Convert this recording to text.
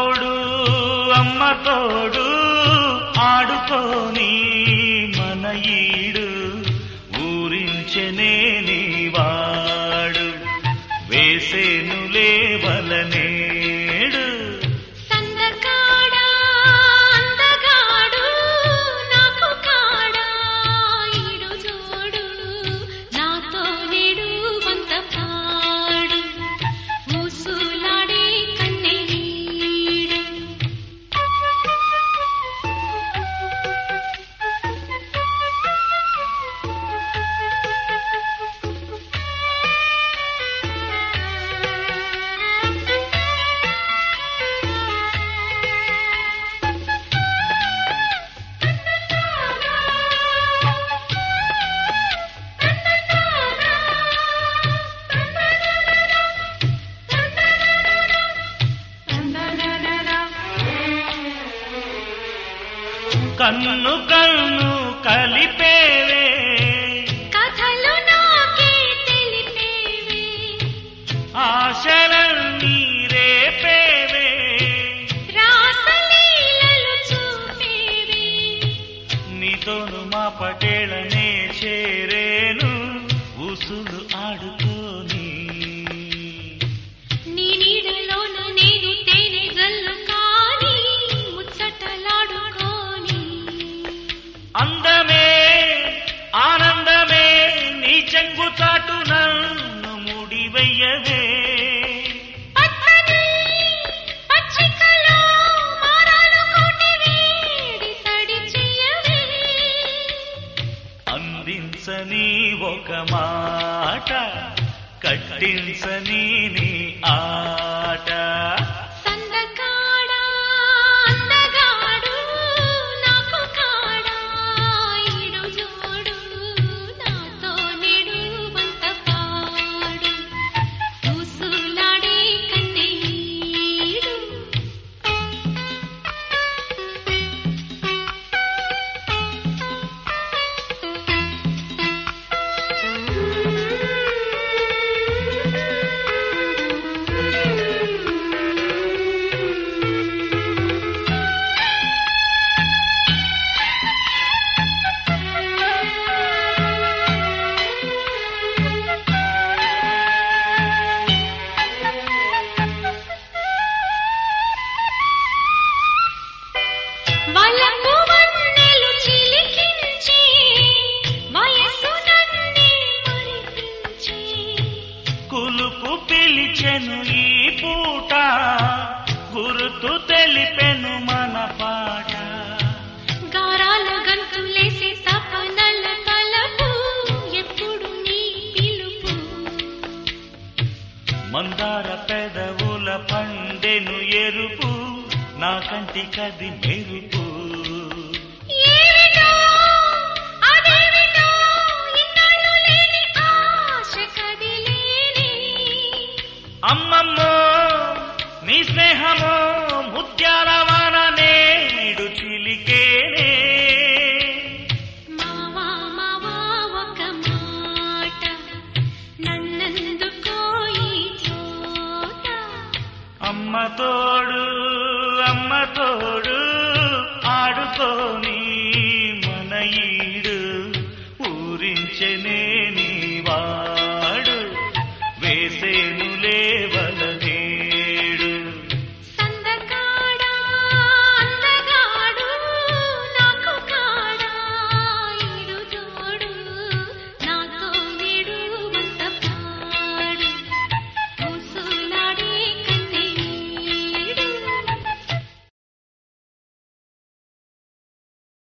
తోడు అమ్మ తోడు ఆడుకోని మన ఈడు ఊరించెనే నీవాడు వేసేను లేవలనేడు సందకాడా అందగాడు నాకు కాడా ఈడు జోడు నాతో నేడు వంత పాడు ఊసులాడే కన్నె నీడు కన్ను కన్ను కలిపేవే కథలు నాకే తెలిపేవి ఆశలన్నీ రేపేవే రాసలీలలు చూపేవి నీతోను మా పటేళనే చేరేను ఉసులు ఆడుకోని నీ నీడలోన నేను తేనె జల్లు కాని ముచ్చటలాడుకోని అందమే ఆనందమే నీ చెంగు చాటు నన్ను ముడివయ్యవే పచ్చని పచ్చికలో మారాలు కోటి వేడి సడి చెయ్యవే అందించని ఒక మాట కట్టించని నీ ఆట సందకాడా అందగాడు నాకు కాడా ఈడు జోడు నాతో నేడు వంత పాడు ఊసులాడే కన్నీడు వలపు వన్నెలు చిలికించి వయసు నన్నే మరిపించి కులుపు పిలిచెను ఈ పూట గురుతు తెలిపెను మన పాట గారాల గంతులేసి తపనల తలపు ఎప్పుడు నీ పిలుపు మందార పెదవుల పండెను ఎరుపు నా కంటి కది మెరుపు ఏమిటో అదేమిటో ఇన్నాళ్ళు లేని ఆశ కదిలేని అమ్మమ్మో నీ స్నేహమో ముత్యాల వాన నేడు చిలికేనే మావా మావా ఒక మాట నన్నెందుకో ఈ చోట అమ్మ తోడు అమ్మ తోడు